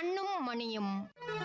மண்ணும் மணியும்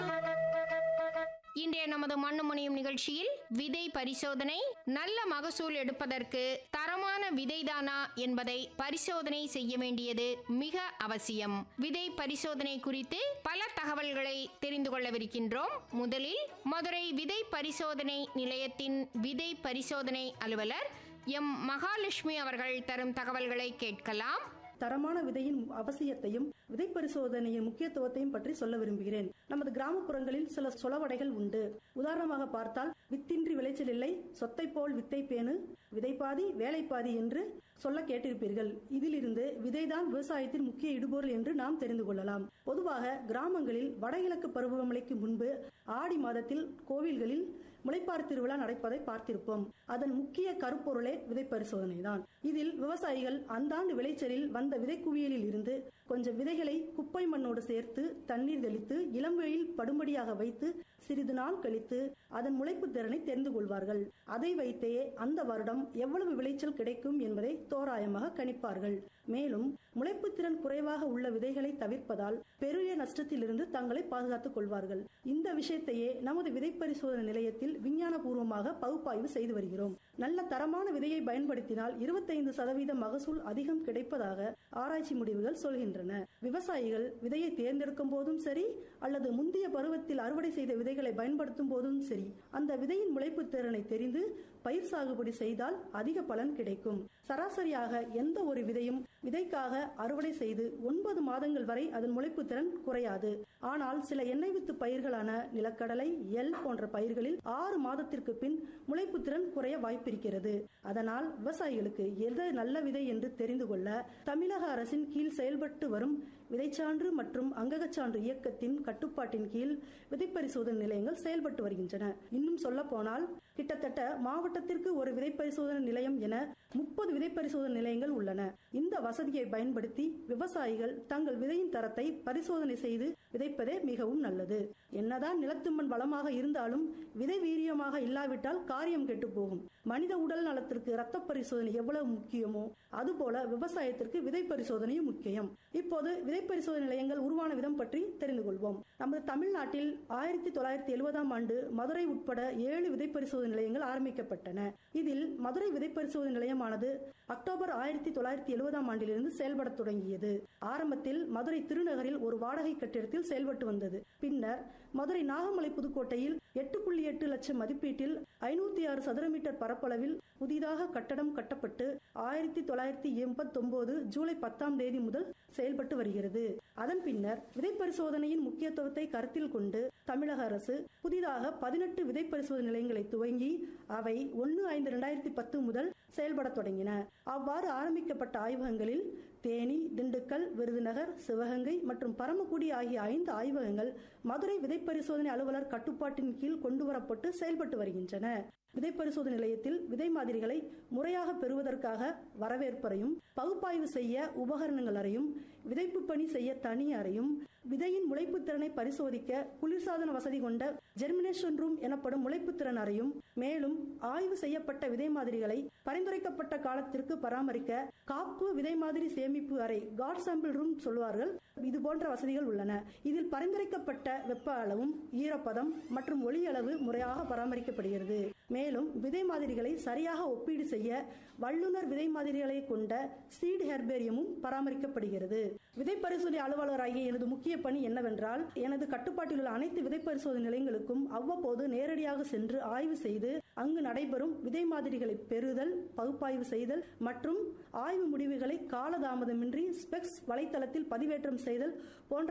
இன்றைய நமது மண்ணும் மணியும் நிகழ்ச்சியில் விதை பரிசோதனை நல்ல மகசூல் எடுப்பதற்கு தரமான விதைதானா என்பதை பரிசோதனை செய்ய வேண்டியது மிக அவசியம் விதை பரிசோதனை குறித்து பல தகவல்களை தெரிந்து கொள்ளவிருக்கின்றோம் முதலில் மதுரை விதை பரிசோதனை நிலையத்தின் விதை பரிசோதனை அலுவலர் எம் மகாலட்சுமி அவர்கள் தரும் தகவல்களை கேட்கலாம் தரமான விதையின் அவசியத்தையும் விதை பரிசோதனையின் முக்கியத்துவத்தையும் பற்றி சொல்ல விரும்புகிறேன் நமது கிராமப்புறங்களில் சில சொலவடைகள் உண்டு உதாரணமாக பார்த்தால் வித்தின்றி விளைச்சல் இல்லை சொத்தை போல் வித்தை பேணு விதைப்பாதி வேலைப்பாதி என்று சொல்ல கேட்டிருப்பீர்கள் இதிலிருந்து விதைதான் விவசாயத்தின் முக்கிய இடுபொருள் என்று நாம் தெரிந்து கொள்ளலாம் பொதுவாக கிராமங்களில் வடகிழக்கு பருவமழைக்கு முன்பு ஆடி மாதத்தில் கோவில்களில் முளைப்பார் திருவிழா நடப்பதை பார்த்திருப்போம் அதன் முக்கிய கருப்பொருளே விதை பரிசோதனை தான் இதில் விவசாயிகள் அந்தாண்டு விளைச்சலில் வந்த விதை குவியலில் இருந்து கொஞ்சம் விதைகளை குப்பை மண்ணோடு சேர்த்து தண்ணீர் தெளித்து இளம் வெயில் படும்படியாக வைத்து சிறிது நாள் கழித்து அதன் முளைப்பு திறனை தெரிந்து கொள்வார்கள் அதை வைத்தே அந்த வருடம் எவ்வளவு விளைச்சல் கிடைக்கும் என்பதை தோராயமாக கணிப்பார்கள் மேலும் முளைப்பு திறன் குறைவாக உள்ள விதைகளை தவிர்ப்பதால் பெரிய நஷ்டத்திலிருந்து தங்களை பாதுகாத்துக் கொள்வார்கள் இந்த விஷயத்தையே நமது விதை பரிசோதனை நிலையத்தில் விஞ்ஞான பூர்வமாக பகுப்பாய்வு செய்து வருகிறோம் நல்ல தரமான விதையை பயன்படுத்தினால் இருபத்தைந்து சதவீத மகசூல் அதிகம் கிடைப்பதாக ஆராய்ச்சி முடிவுகள் சொல்கின்றன விவசாயிகள் விதையை தேர்ந்தெடுக்கும் போதும் சரி அல்லது முந்தைய பருவத்தில் அறுவடை செய்த விதைகளை பயன்படுத்தும் போதும் சரி அந்த விதையின் முளைப்பு திறனை தெரிந்து பயிர் சாகுபடி செய்தால் அதிக பலன் கிடைக்கும் சராசரியாக எந்த ஒரு விதையும் விதைக்காக அறுவடை செய்து ஒன்பது மாதங்கள் வரை அதன் முளைப்பு திறன் குறையாது ஆனால் சில எண்ணெய் வித்து பயிர்களான நிலக்கடலை எல் போன்ற பயிர்களில் ஆறு மாதத்திற்கு பின் முளைப்பு திறன் குறைய வாய்ப்பிருக்கிறது அதனால் விவசாயிகளுக்கு எது நல்ல விதை என்று தெரிந்து கொள்ள தமிழக அரசின் கீழ் செயல்பட்டு வரும் விதைச்சான்று மற்றும் அங்ககச்சான்று இயக்கத்தின் கட்டுப்பாட்டின் கீழ் விதை பரிசோதனை நிலையங்கள் செயல்பட்டு வருகின்றன இன்னும் சொல்ல போனால் கிட்டத்தட்ட மாவட்டத்திற்கு ஒரு விதை பரிசோதனை நிலையம் என முப்பது விதை பரிசோதனை நிலையங்கள் உள்ளன இந்த வசதியை பயன்படுத்தி விவசாயிகள் தங்கள் விதையின் தரத்தை பரிசோதனை செய்து விதைப்பதே மிகவும் நல்லது என்னதான் நிலத்து மண் வளமாக இருந்தாலும் விதை வீரியமாக இல்லாவிட்டால் காரியம் கெட்டு போகும் மனித உடல் நலத்திற்கு ரத்த பரிசோதனை எவ்வளவு முக்கியமோ அதுபோல விவசாயத்திற்கு விதை பரிசோதனையும் முக்கியம் இப்போது விதை பரிசோதனை நிலையங்கள் உருவான விதம் பற்றி தெரிந்து கொள்வோம் நமது தமிழ்நாட்டில் ஆயிரத்தி தொள்ளாயிரத்தி எழுபதாம் ஆண்டு மதுரை உட்பட ஏழு விதை பரிசோதனை நிலையங்கள் ஆரம்பிக்கப்பட்டன இதில் மதுரை விதை பரிசோதனை நிலையமானது அக்டோபர் ஆயிரத்தி தொள்ளாயிரத்தி எழுபதாம் ஆண்டிலிருந்து செயல்பட தொடங்கியது ஆரம்பத்தில் மதுரை திருநகரில் ஒரு வாடகை கட்டிடத்தில் செயல்பட்டு வந்தது பின்னர் மதுரை நாகமலை புதுக்கோட்டையில் எட்டு புள்ளி எட்டு லட்சம் மதிப்பீட்டில் ஐநூத்தி ஆறு சதுர மீட்டர் பரப்பளவில் புதிதாக கட்டடம் கட்டப்பட்டு ஆயிரத்தி தொள்ளாயிரத்தி எண்பத்தி ஒன்பது ஜூலை பத்தாம் தேதி முதல் செயல்பட்டு வருகிறது அதன் பின்னர் விதை பரிசோதனையின் முக்கியத்துவத்தை கருத்தில் கொண்டு தமிழக அரசு புதிதாக பதினெட்டு விதை பரிசோதனை நிலையங்களை துவங்கி அவை ஒன்னு ஐந்து இரண்டாயிரத்தி பத்து முதல் செயல்பட தொடங்கின அவ்வாறு ஆரம்பிக்கப்பட்ட ஆய்வகங்களில் தேனி திண்டுக்கல் விருதுநகர் சிவகங்கை மற்றும் பரமக்குடி ஆகிய ஐந்து ஆய்வகங்கள் மதுரை விதை பரிசோதனை அலுவலர் கட்டுப்பாட்டின் கீழ் கொண்டுவரப்பட்டு செயல்பட்டு வருகின்றன விதை பரிசோதனை நிலையத்தில் விதை மாதிரிகளை முறையாக பெறுவதற்காக வரவேற்பறையும் பகுப்பாய்வு செய்ய உபகரணங்கள் அறையும் விதைப்பு பணி செய்ய தனி அறையும் விதையின் முளைப்பு திறனை பரிசோதிக்க குளிர்சாதன வசதி கொண்ட ஜெர்மினேஷன் ரூம் எனப்படும் முளைப்பு திறன் அறையும் மேலும் ஆய்வு செய்யப்பட்ட விதை மாதிரிகளை பரிந்துரைக்கப்பட்ட காலத்திற்கு பராமரிக்க காப்பு விதை மாதிரி சேமிப்பு அறை காட் சாம்பிள் ரூம் சொல்வார்கள் இது போன்ற வசதிகள் உள்ளன இதில் பரிந்துரைக்கப்பட்ட வெப்ப அளவும் ஈரப்பதம் மற்றும் ஒளி அளவு முறையாக பராமரிக்கப்படுகிறது மேலும் விதை மாதிரிகளை சரியாக ஒப்பீடு செய்ய வல்லுநர் விதை மாதிரிகளை கொண்ட சீட் ஹெர்பேரியமும் பராமரிக்கப்படுகிறது விதை பரிசோதனை அலுவலராகிய எனது முக்கிய பணி என்னவென்றால் எனது கட்டுப்பாட்டில் உள்ள அனைத்து விதை பரிசோதனை நிலையங்களுக்கும் அவ்வப்போது நேரடியாக சென்று ஆய்வு செய்து அங்கு நடைபெறும் விதை மாதிரிகளை பெறுதல் பகுப்பாய்வு செய்தல் மற்றும் ஆய்வு முடிவுகளை காலதாமதமின்றி ஸ்பெக்ஸ் வலைத்தளத்தில் பதிவேற்றம் செய்தல் போன்ற